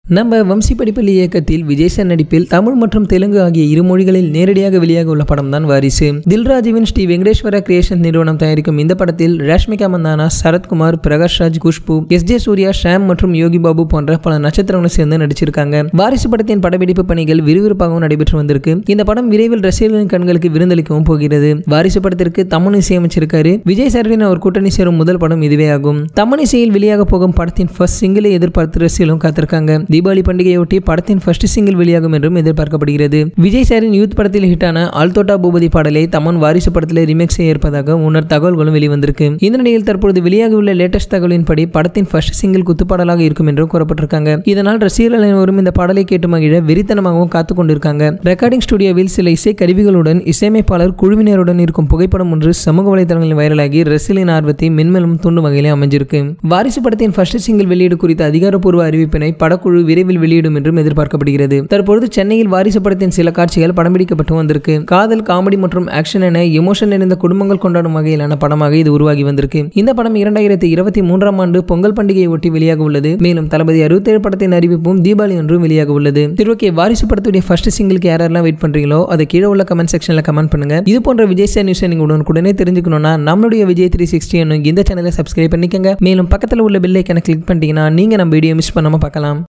நம்ம வம்சி படிப்பள்ளி இயக்கத்தில் விஜய் சார் நடிப்பில் தமிழ் மற்றும் தெலுங்கு ஆகிய இரு மொழிகளில் நேரடியாக வெளியாக உள்ள படம் தான் வாரிசு தில்ராஜுவின் ஸ்ரீ வெங்கடேஸ்வர கிரியேஷன் நிறுவனம் தயாரிக்கும் இந்த படத்தில் ரஷ்மிகா மந்தானா சரத்குமார் பிரகாஷ் ராஜ் குஷ்பு எஸ் ஜே சூர்யா ஷாம் மற்றும் யோகி பாபு போன்ற பல நட்சத்திரங்களும் சேர்ந்து நடிச்சிருக்காங்க வாரிசு படத்தின் படப்பிடிப்பு பணிகள் விறுவிறுப்பாகவும் நடைபெற்று வந்திருக்கு இந்த படம் விரைவில் ரசிகர்களின் கண்களுக்கு விருந்தளிக்கவும் போகிறது வாரிசு படத்திற்கு தமன் இசையமைச்சிருக்காரு விஜய் சாரின் அவர் கூட்டணி சேரும் முதல் படம் இதுவே ஆகும் தமன் இசையில் வெளியாக போகும் படத்தின் ஃபர்ஸ்ட் சிங்கிளை எதிர்பார்த்து ரசிகர்களும் காத்திருக்காங்க தீபாவளி பண்டிகையொட்டி படத்தின் ஃபர்ஸ்ட் சிங்கிள் வெளியாகும் என்றும் எதிர்பார்க்கப்படுகிறது விஜய் சாரின் யூத் படத்தில் ஹிட்டான ஆல்தோட்டா பூபதி பாடலை தமன் வாரிசு படத்தில் ரீமேக் செய்ய இருப்பதாக முன்னர் தகவல்களும் வெளிவந்திருக்கு இந்த நிலையில் தற்பொழுது வெளியாகியுள்ள லேட்டஸ்ட் தகவலின்படி படத்தின் ஃபர்ஸ்ட் சிங்கிள் குத்துப்பாடலாக இருக்கும் என்றும் கூறப்பட்டிருக்காங்க இதனால் ரசிகர்கள் அனைவரும் இந்த பாடலை கேட்டு மகிழ வெறித்தனமாகவும் காத்துக் கொண்டிருக்காங்க ரெக்கார்டிங் ஸ்டுடியோவில் சில இசை கருவிகளுடன் இசையமைப்பாளர் குழுவினருடன் இருக்கும் புகைப்படம் ஒன்று சமூக வலைதளங்களில் வைரலாகி ரசிகர்களின் ஆர்வத்தை மென்மேலும் தூண்டும் வகையில் அமைஞ்சிருக்கு வாரிசு படத்தின் ஃபர்ஸ்ட் சிங்கிள் வெளியீடு குறித்த அதிகாரப்பூர்வ அறிவிப்பினை படக்குழு விரைவில் வெளியிடும் என்றும் எதிர்பார்க்கப்படுகிறது தற்பொழுது சென்னையில் வாரிசு படத்தின் சில காட்சிகள் படம் பிடிக்கப்பட்டு வந்திருக்கு காதல் காமெடி மற்றும் ஆக்ஷன் என எமோஷன் நிறைந்த குடும்பங்கள் கொண்டாடும் வகையிலான படமாக இது உருவாகி வந்திருக்கு இந்த படம் இரண்டாயிரத்தி இருபத்தி மூன்றாம் ஆண்டு பொங்கல் பண்டிகையை ஒட்டி வெளியாக உள்ளது மேலும் தளபதி அறுபத்தேழு படத்தின் அறிவிப்பும் தீபாவளி ஒன்றும் வெளியாக உள்ளது சரி ஓகே வாரிசு படத்துடைய ஃபர்ஸ்ட் சிங்கிளுக்கு யாரெல்லாம் வெயிட் பண்றீங்களோ அதை கீழே உள்ள கமெண்ட் செக்ஷன்ல கமெண்ட் பண்ணுங்க இது போன்ற விஜய் சார் நியூஸ் நீங்க உடனுக்குடனே தெரிஞ்சுக்கணும்னா நம்மளுடைய விஜய் த்ரீ சிக்ஸ்டி இந்த சேனலை சப்ஸ்கிரைப் பண்ணிக்கங்க மேலும் பக்கத்தில் உள்ள பெல் ஐக்கனை கிளிக் பண்ணிட்டீங்கன்னா நீங்க நம்ம வீடியோ மிஸ் பண்ணாம பார்க்கலாம்